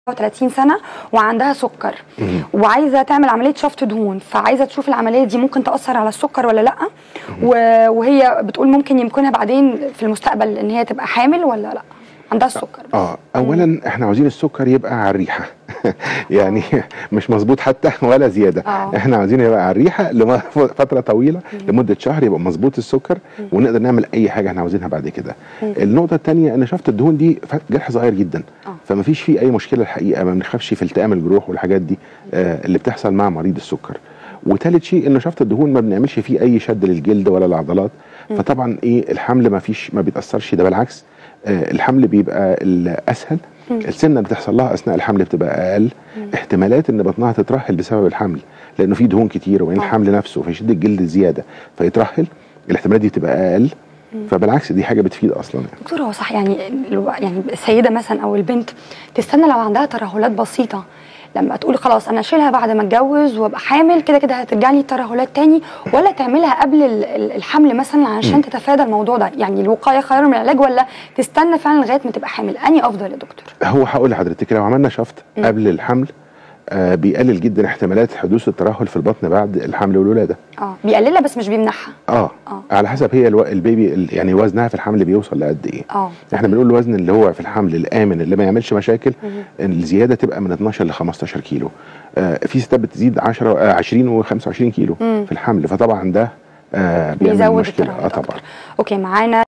30 سنه وعندها سكر وعايزه تعمل عمليه شفط دهون فعايزه تشوف العمليه دي ممكن تاثر على السكر ولا لا و- وهي بتقول ممكن يمكنها بعدين في المستقبل ان هي تبقى حامل ولا لا عندها السكر اه اولا احنا عاوزين السكر يبقى على الريحه يعني مش مظبوط حتى ولا زياده آه. احنا عاوزين يبقى على الريحه لفتره طويله لمده شهر يبقى مظبوط السكر ونقدر نعمل اي حاجه احنا عاوزينها بعد كده النقطه الثانيه ان شفط الدهون دي ف- جرح صغير جدا آه. فما فيش فيه اي مشكله الحقيقه ما بنخافش في التئام الجروح والحاجات دي آه اللي بتحصل مع مريض السكر وثالث شيء ان شفط الدهون ما بنعملش فيه اي شد للجلد ولا العضلات فطبعا ايه الحمل ما فيش ما بيتاثرش ده بالعكس آه الحمل بيبقى الاسهل السنه اللي بتحصل لها اثناء الحمل بتبقى اقل احتمالات ان بطنها تترهل بسبب الحمل لانه في دهون كتير وبين آه. الحمل نفسه فيشد الجلد زياده فيترهل الاحتمالات دي تبقى اقل فبالعكس دي حاجه بتفيد اصلا يعني. دكتور هو صح يعني الو- يعني السيده مثلا او البنت تستنى لو عندها ترهلات بسيطه لما تقول خلاص انا اشيلها بعد ما اتجوز وابقى حامل كده كده هترجع لي ترهلات تاني ولا تعملها قبل ال- ال- الحمل مثلا علشان تتفادى الموضوع ده يعني الوقايه خير من العلاج ولا تستنى فعلا لغايه ما تبقى حامل اني افضل يا دكتور هو هقول لحضرتك لو عملنا شفط قبل الحمل آه بيقلل جدا احتمالات حدوث الترهل في البطن بعد الحمل والولاده اه بيقللها بس مش بيمنعها اه, آه. على حسب هي الو... البيبي ال- يعني وزنها في الحمل بيوصل لقد ايه اه احنا بنقول الوزن اللي هو في الحمل الامن اللي ما يعملش مشاكل إن الزياده تبقى من 12 ل 15 كيلو آه في ستات بتزيد 10 آه 20 و25 كيلو مم. في الحمل فطبعا ده آه بيعمل بيزود مشكله الترهلات اه أكتر. طبعا اوكي معانا